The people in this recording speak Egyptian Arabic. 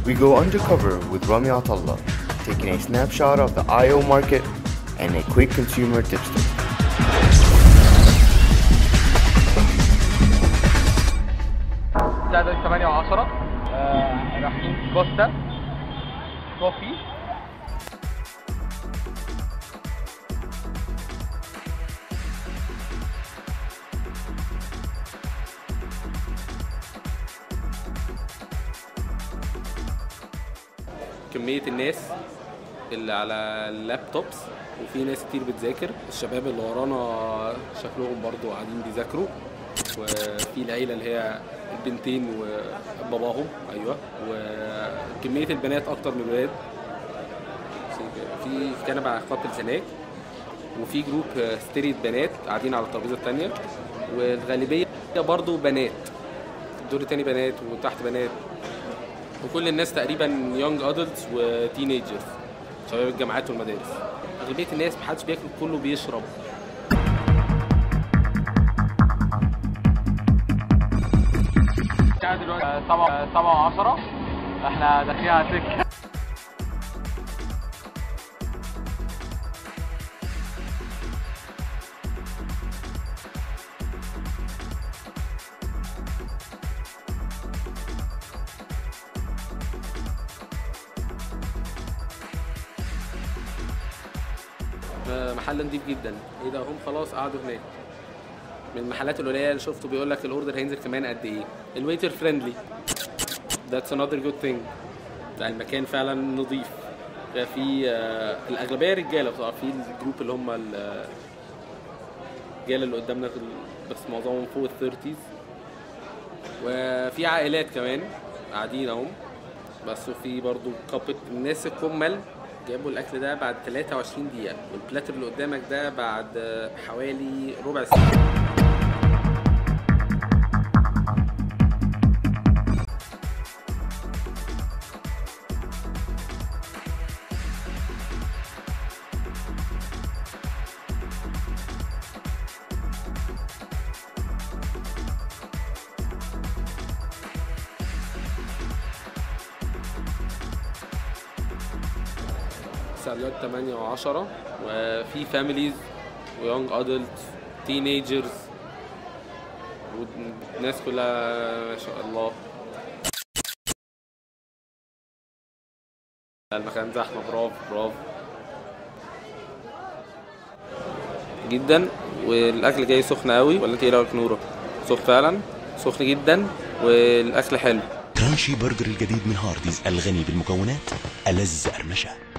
We go undercover with Rami Atallah, taking a snapshot of the IO market and a quick consumer tipster. الساعة 8 و10 آه رايحين كوستا كوفي كمية الناس اللي على اللابتوبس وفي ناس كتير بتذاكر الشباب اللي ورانا شكلهم برضو قاعدين بيذاكروا وفي العيلة اللي هي البنتين وباباهم ايوه وكمية البنات اكتر من الولاد في كنبة على كابلز هناك وفي جروب ستيريت بنات قاعدين على الترابيزة التانية والغالبية برضو بنات الدور التاني بنات وتحت بنات وكل الناس تقريبا يونج ادلتس وتينيجرز شباب الجامعات والمدارس اغلبيه الناس محدش بياكل كله بيشرب الساعة دلوقتي 7 7 و10 احنا داخلين على سكة محل نضيف جدا ايه ده هم خلاص قعدوا هناك من المحلات القليله اللي شفته بيقول لك الاوردر هينزل كمان قد ايه الويتر فريندلي ذاتس انذر جود ثينج المكان فعلا نظيف في آه، الاغلبيه رجاله بصراحه في الجروب اللي هم ال- الرجاله اللي قدامنا في ال- بس معظمهم فوق الثيرتيز وفي عائلات كمان قاعدين اهم بس وفي برضو كابل الناس الكمل جابوا الاكل ده بعد 23 دقيقه والبلاتر اللي قدامك ده بعد آه، حوالي ربع ساعه الساعة دلوقتي 8 و10 وفي فاميليز ويونج ادلت تينيجرز والناس كلها ما شاء الله المكان زحمة برافو برافو جدا والاكل جاي سخن قوي ولا انت ايه رايك نوره سخن فعلا سخن جدا والاكل حلو كرانشي برجر الجديد من هارديز الغني بالمكونات ألذ قرمشة